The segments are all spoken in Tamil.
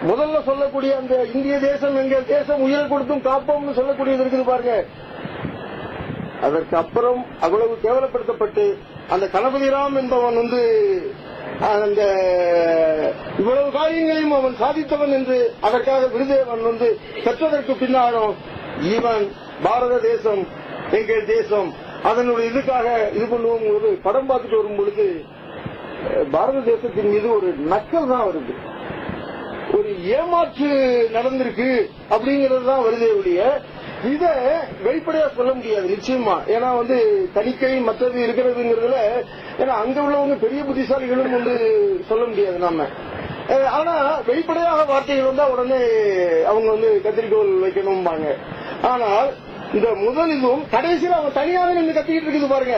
முதல்ல சொல்லக்கூடிய அந்த இந்திய தேசம் எங்கள் தேசம் உயிரை கொடுத்தும் காப்போம்னு சொல்லக்கூடியது இருக்குது பாருங்க அதற்கு அப்புறம் அவ்வளவு கேவலப்படுத்தப்பட்டு அந்த கணபதிராம் என்பவன் வந்து அந்த இவ்வளவு காரியங்களையும் அவன் சாதித்தவன் என்று அதற்காக விருதை அவன் வந்து பெற்றதற்கு பின்னாலும் இவன் பாரத தேசம் எங்கள் தேசம் அதனுடைய இதுக்காக இது பண்ணுவோம் ஒரு படம் பார்த்துட்டு வரும் பொழுது அஹ், பாரத தேசத்தின் மீது ஒரு நக்கல் தான் வருது ஒரு ஏமாற்று நடந்திருக்கு அப்படிங்கிறது தான் வருதே ஒழிய இத வெளிப்படையா சொல்ல முடியாது நிச்சயமா ஏன்னா வந்து தணிக்கை மற்றது இருக்கிறதுங்கிறதுல ஏன்னா அங்க உள்ளவங்க பெரிய புத்திசாலிகளும் வந்து சொல்ல முடியாது நாம அஹ் ஆனா வெளிப்படையாக வார்த்தைகள் வந்தா உடனே அவங்க வந்து கத்திரிக்கோள் வைக்கணும்பாங்க ஆனால் இந்த முதல் இதுவும் கடைசியில் அவங்க தனியாக நின்று கத்திக்கிட்டு இருக்குது பாருங்க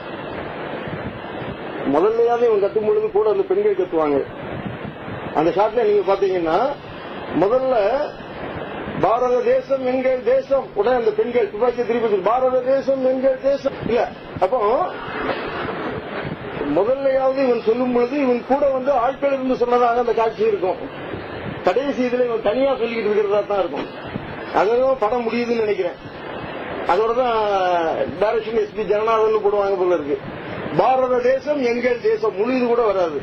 முதல்லையாவது இவங்க கத்தும் பொழுது கூட அந்த பெண்கள் கத்துவாங்க அந்த ஷாட்ல நீங்க பாத்தீங்கன்னா முதல்ல பாரத தேசம் எங்கள் தேசம் உடனே அந்த பெண்கள் துப்பாக்கி திருப்பி சொல்லு, பாரத தேசம் எங்கள் தேசம் இல்ல அப்போ முதல்லையாவது இவன் சொல்லும் பொழுது இவன் கூட வந்து ஆட்கள் இருந்து சொன்னதாக அந்த காட்சி இருக்கும் கடைசி இதுல இவன் தனியா சொல்லிக்கிட்டு இருக்கிறதா தான் இருக்கும் அதுவும் படம் முடியுதுன்னு நினைக்கிறேன் அதோட தான் டைரக்ஷன் எஸ்பி ஜனநாதன் போடுவாங்க போல இருக்கு பாரத தேசம் எங்கள் தேசம் முழு இது கூட வராது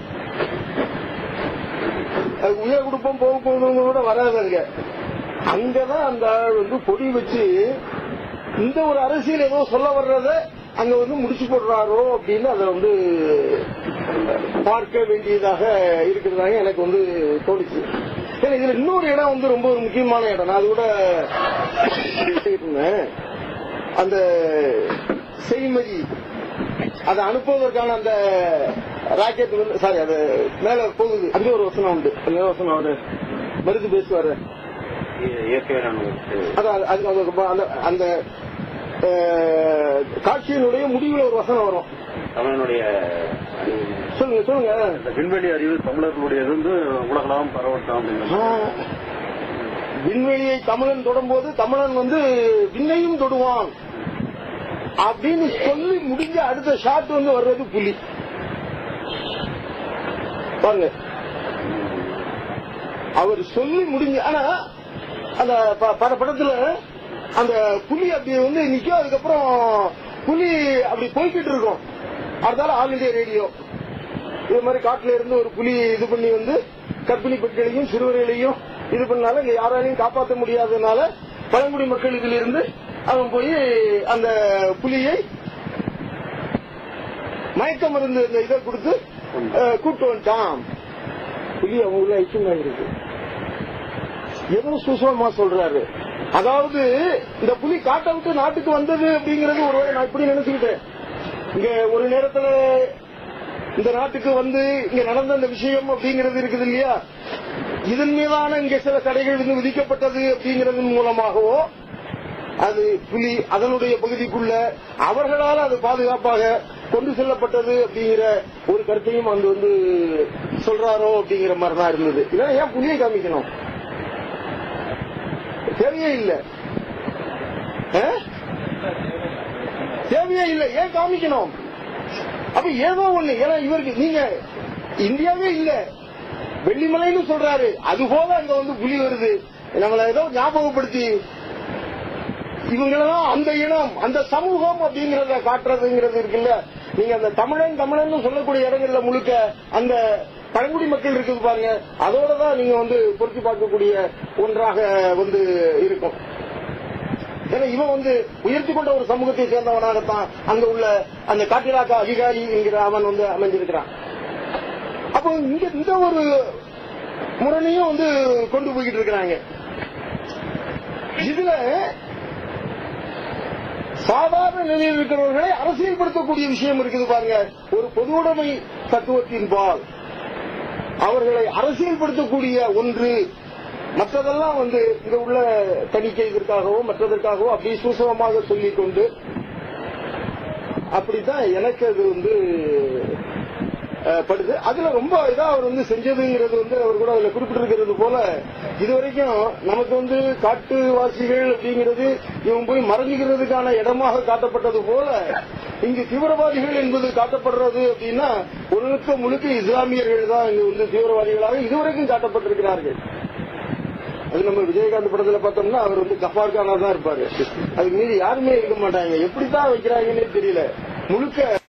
அது உயர் குடும்பம் போக போகணுங்க கூட வராது அங்க அங்கதான் அந்த ஆள் வந்து பொடி வச்சு இந்த ஒரு அரசியல் ஏதோ சொல்ல வர்றத அங்க வந்து முடிச்சு போடுறாரோ அப்படின்னு அதை வந்து பார்க்க வேண்டியதாக இருக்கிறதாக எனக்கு வந்து தோணுச்சு ஏன்னா இதுல இன்னொரு இடம் வந்து ரொம்ப ஒரு முக்கியமான இடம் நான் அது கூட இருந்தேன் அந்த செய்மதி அதை அனுப்புவதற்கான அந்த ராக்கெட் வந்து சாரி அது மேல போகுது அங்கே ஒரு வசனம் உண்டு அந்த வசனம் அவரு மருது பேசுவாரு இயற்கையான அதான் அது- அது அது அந்த அந்த அஹ், காட்சியினுடைய முடிவுல ஒரு வசனம் வரும் தமிழனுடைய சொல்லுங்க சொல்லுங்க இந்த விண்வெளி அறிவு தமிழர்களுடையது வந்து உலகளாம் பரவட்டும் அப்படின்னு ஆ, விண்வெளியை தமிழன் தொடும்போது தமிழன் வந்து விண்ணையும் தொடுவான் அப்படின்னு சொல்லி முடிஞ்ச அடுத்த ஷாட் வந்து வர்றது புலி பாருங்க அவர் சொல்லி முடிஞ்ச ஆனா அந்த ப- பட படத்துல அந்த புலி அப்படி வந்து நிக்கும் அதுக்கப்புறம் புலி அப்படி போய்கிட்டு இருக்கும் அதனால ஆல் இந்தியா ரேடியோ இது மாதிரி காட்டுல இருந்து ஒரு புலி இது பண்ணி வந்து கர்ப்பிணி பெண்களையும் சிறுவர்களையும் இது பண்ணால இங்க யாராலையும் காப்பாற்ற முடியாததுனால பழங்குடி மக்கள் இதுல இருந்து அவன் போய் அந்த புலியை மயக்க மருந்து இந்த இதை கொடுத்து அஹ், கூட்டு வந்துட்டான் புலி அவங்க உள்ள ஐக்கியம் இருக்கு எவ்வளவு சுசமா சொல்றாரு அதாவது இந்த புலி காட்டை விட்டு நாட்டுக்கு வந்தது அப்படிங்கறது ஒருவேளை நான் இப்படி நினைச்சுக்கிட்டேன் இங்க ஒரு நேரத்துல இந்த நாட்டுக்கு வந்து இங்க நடந்த அந்த விஷயம் அப்படிங்கிறது இருக்குது இல்லையா இதன் மீதான இங்க சில தடைகள் வந்து விதிக்கப்பட்டது அப்படிங்கறதன் மூலமாகவோ அது புலி அதனுடைய பகுதிக்குள்ள அவர்களால் அது பாதுகாப்பாக கொண்டு செல்லப்பட்டது அப்படிங்கிற ஒரு கருத்தையும் அங்க வந்து சொல்றாரோ அப்படிங்கிற மாதிரி தான் இருந்தது இல்லைன்னா ஏன் புலியை காமிக்கணும் தேவையே இல்லை ஆ? தேவையே இல்லை ஏன் காமிக்கணும் அப்ப ஏதோ ஒண்ணு ஏன்னா இவருக்கு நீங்க இந்தியாவே இல்ல வெள்ளிமலைன்னு சொல்றாரு அது போல அங்க வந்து புலி வருது நம்மள ஏதோ ஞாபகப்படுத்தி இவங்களெல்லாம் அந்த இனம் அந்த சமூகம் அப்படிங்கறத காட்டுறதுங்கிறது இருக்குல்ல நீங்க அந்த தமிழன் தமிழன் சொல்லக்கூடிய இடங்கள்ல முழுக்க அந்த பழங்குடி மக்கள் இருக்குது பாருங்க அதோட தான் நீங்க வந்து பொருத்தி பார்க்கக்கூடிய ஒன்றாக வந்து இருக்கும் ஏன்னா இவன் வந்து உயர்த்தி கொண்ட ஒரு சமூகத்தை சேர்ந்தவனாகத்தான் அங்க உள்ள அந்த காட்டிலாக்கா அதிகாரி என்கிற அவன் வந்து அமைஞ்சிருக்கிறான் அப்போ இங்க இந்த ஒரு முரணையும் வந்து கொண்டு போய்கிட்டு இருக்கிறாங்க இதுல சாதாரண நிலையில் இருக்கிறவர்களை அரசியல்படுத்தக்கூடிய விஷயம் இருக்குது பாருங்க ஒரு பொதுவுடைமை தத்துவத்தின் பால் அவர்களை அரசியல்படுத்தக்கூடிய ஒன்று மற்றதெல்லாம் வந்து இங்க உள்ள தணிக்கை இதற்காகவோ மற்றதற்காகவோ அப்படி சூசகமாக சொல்லிக் கொண்டு அப்படித்தான் எனக்கு அது வந்து அஹ், படுது அதுல ரொம்ப இதா அவர் வந்து செஞ்சதுங்கிறது வந்து அவர் கூட அதுல குறிப்பிட்டிருக்கிறது போல இதுவரைக்கும் நமக்கு வந்து காட்டுவாசிகள் அப்படிங்கிறது இவன் போய் மறைஞ்சுக்கிறதுக்கான இடமாக காட்டப்பட்டது போல இங்கு தீவிரவாதிகள் என்பது காட்டப்படுறது அப்படின்னா முழுக்க முழுக்க இஸ்லாமியர்கள் தான் இங்கு வந்து தீவிரவாதிகளாக இதுவரைக்கும் காட்டப்பட்டிருக்கிறார்கள் அது நம்ம விஜயகாந்த் படத்துல பார்த்தோம்னா அவர் வந்து கஃபார் கானா தான் இருப்பாரு அதுக்கு மீறி யாருமே இருக்க மாட்டாங்க எப்படித்தான் வைக்கிறாங்கன்னே தெரியல முழுக்க